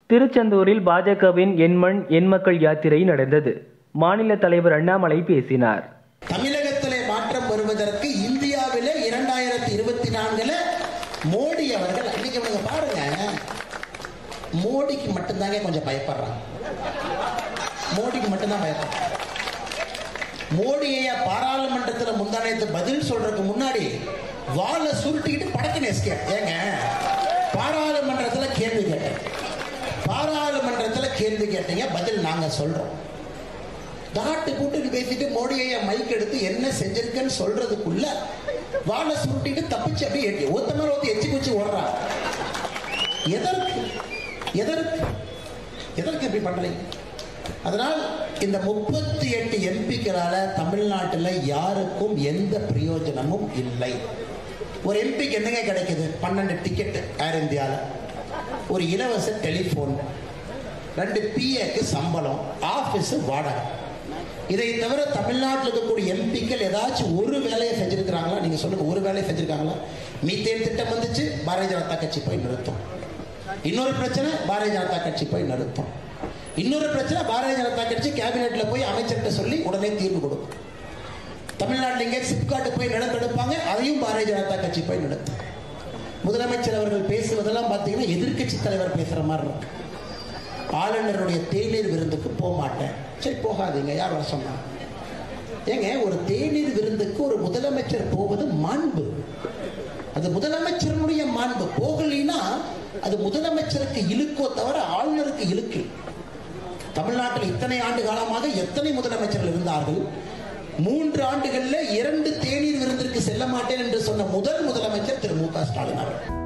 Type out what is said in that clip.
திருச்செந்தூரில் பாஜகவின் எண்மண் எண்மக்கள் யாத்திரை நடந்தது மாநில தலைவர் அண்ணாமலை பேசினார் தமிழகத்திலே மாற்றம் வருவதற்கு இந்தியாவிலே இரண்டாயிரத்தி இருபத்தி நான்குல மோடி அவர்கள் இன்னைக்கு இவனுங்க பாருங்க மோடிக்கு மட்டும்தாங்க கொஞ்சம் பயப்படுறாங்க மோடிக்கு மட்டும்தான் பயப்படுறாங்க மோடியை பாராளுமன்றத்தில் முந்தானத்து பதில் சொல்றதுக்கு முன்னாடி வாழை சுருட்டிக்கிட்டு படக்கு நெஸ்க ஏங்க பாராளுமன்றத்தில் கேள்வி கேட்டேன் பாராளுமன்றத்தில் கேள்வி கேட்டீங்க பதில் நாங்க சொல்றோம் தாட்டு கூட்டுக்கு பேசிட்டு மோடியை மைக் எடுத்து என்ன செஞ்சிருக்கேன்னு சொல்றதுக்குள்ள வாழை சுருட்டிட்டு தப்பிச்சு அப்படியே எட்டி ஒத்த மேல ஒருத்தி எச்சி குச்சி ஓடுறான் எதற்கு எதற்கு எதற்கு இப்படி பண்றீங்க அதனால் இந்த முப்பத்தி எட்டு எம்பிக்களால தமிழ்நாட்டில் யாருக்கும் எந்த பிரயோஜனமும் இல்லை ஒரு எம்பிக்கு என்னங்க கிடைக்குது பன்னெண்டு டிக்கெட் ஏர் இந்தியாவில் ஒரு இலவச டெலிஃபோன் ரெண்டு பிஏக்கு சம்பளம் ஆஃபீஸ் வாடகை இதை தவிர தமிழ்நாட்டில் இருக்கக்கூடிய எம்பிக்கள் ஏதாச்சும் ஒரு வேலையை செஞ்சிருக்கிறாங்களா நீங்க சொல்லுங்க ஒரு வேலையை செஞ்சிருக்காங்களா மீத்தேன் திட்டம் வந்துச்சு பாரதிய ஜனதா கட்சி போய் நிறுத்தும் இன்னொரு பிரச்சனை பாரதிய ஜனதா கட்சி போய் நிறுத்தும் இன்னொரு பிரச்சனை பாரதிய ஜனதா கட்சி கேபினெட்ல போய் அமைச்சர்கிட்ட சொல்லி உடனே தீர்வு கொடுக்கும் தமிழ்நாட்டில் இங்கே சிப்காட்டு போய் நடத்தெடுப்பாங்க அதையும் பாரதிய ஜனதா கட்சி போய் நடத்தும் முதலமைச்சர் அவர்கள் பேசுவதெல்லாம் பார்த்தீங்கன்னா எதிர்க்கட்சி தலைவர் பேசுற மாதிரி இருக்கு ஆளுநருடைய தேநீர் விருந்துக்கு போக மாட்டேன் சரி போகாதீங்க யார் வர சொன்னா ஏங்க ஒரு தேநீர் விருந்துக்கு ஒரு முதலமைச்சர் போவது மாண்பு அது முதலமைச்சருடைய மாண்பு போகலைன்னா அது முதலமைச்சருக்கு இழுக்கோ தவிர ஆளுநருக்கு இழுக்கு தமிழ்நாட்டில் இத்தனை ஆண்டு காலமாக எத்தனை முதலமைச்சர்கள் இருந்தார்கள் மூன்று ஆண்டுகள்ல இரண்டு தேநீர் விருந்திற்கு செல்ல மாட்டேன் என்று சொன்ன முதல் முதலமைச்சர் திரு மு க ஸ்டாலின் அவர்கள்